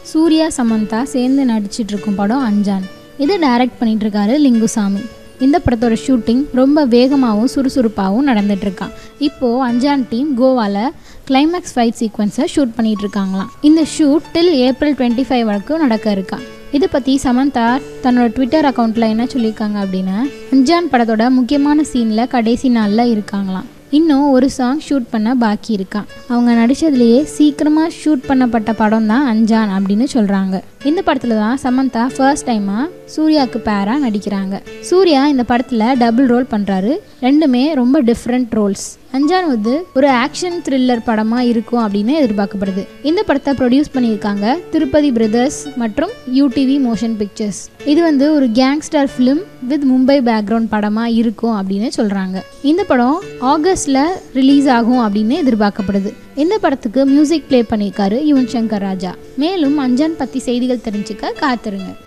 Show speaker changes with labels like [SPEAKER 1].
[SPEAKER 1] சூர்யா சமந்தா சேர்ந்து நடிச்சிட்டு இருக்கும் படம் அஞ்சான் இதை டைரக்ட் பண்ணிட்டு இருக்காரு லிங்குசாமி இந்த படத்தோட ஷூட்டிங் ரொம்ப வேகமாகவும் சுறுசுறுப்பாகவும் நடந்துட்டு இருக்கான் இப்போது அஞ்சான் டீம் கோவாவில் கிளைமேக்ஸ் ஃபைட் சீக்வன்ஸை ஷூட் பண்ணிட்டு இருக்காங்களாம் இந்த shoot till April twenty five வரைக்கும் நடக்க இருக்கா இதை பற்றி சமந்தா தன்னோட ட்விட்டர் அக்கௌண்ட்டில் என்ன சொல்லியிருக்காங்க அப்படின்னா அஞ்சான் படத்தோட முக்கியமான சீனில் கடைசி நாளில் இருக்காங்களாம் இன்னும் ஒரு சாங் ஷூட் பண்ண பாக்கி இருக்கான் அவங்க நடித்ததுலேயே சீக்கிரமாக ஷூட் பண்ணப்பட்ட படம் தான் அஞ்சான் அப்படின்னு சொல்கிறாங்க இந்த படத்தில் தான் சமந்தா ஃபர்ஸ்ட் டைமாக சூர்யாவுக்கு பேராக நடிக்கிறாங்க சூர்யா இந்த படத்தில் டபுள் ரோல் பண்ணுறாரு ரெண்டுமே ரொம்ப டிஃப்ரெண்ட் ரோல்ஸ் அஞ்சான் வந்து ஒரு ஆக்ஷன் த்ரில்லர் படமாக இருக்கும் அப்படின்னு எதிர்பார்க்கப்படுது இந்த படத்தை ப்ரொடியூஸ் பண்ணியிருக்காங்க திருப்பதி பிரதர்ஸ் மற்றும் யூடிவி மோஷன் பிக்சர்ஸ் இது வந்து ஒரு gangster film with Mumbai background படமாக இருக்கும் அப்படின்னு சொல்கிறாங்க இந்த படம் ஆகஸ்டில் ரிலீஸ் ஆகும் அப்படின்னு எதிர்பார்க்கப்படுது இந்த படத்துக்கு மியூசிக் ப்ளே பண்ணியிருக்காரு யுவன் சங்கர் ராஜா மேலும் அஞ்சான் பற்றி செய்திகள் தெரிஞ்சுக்க காத்துருங்க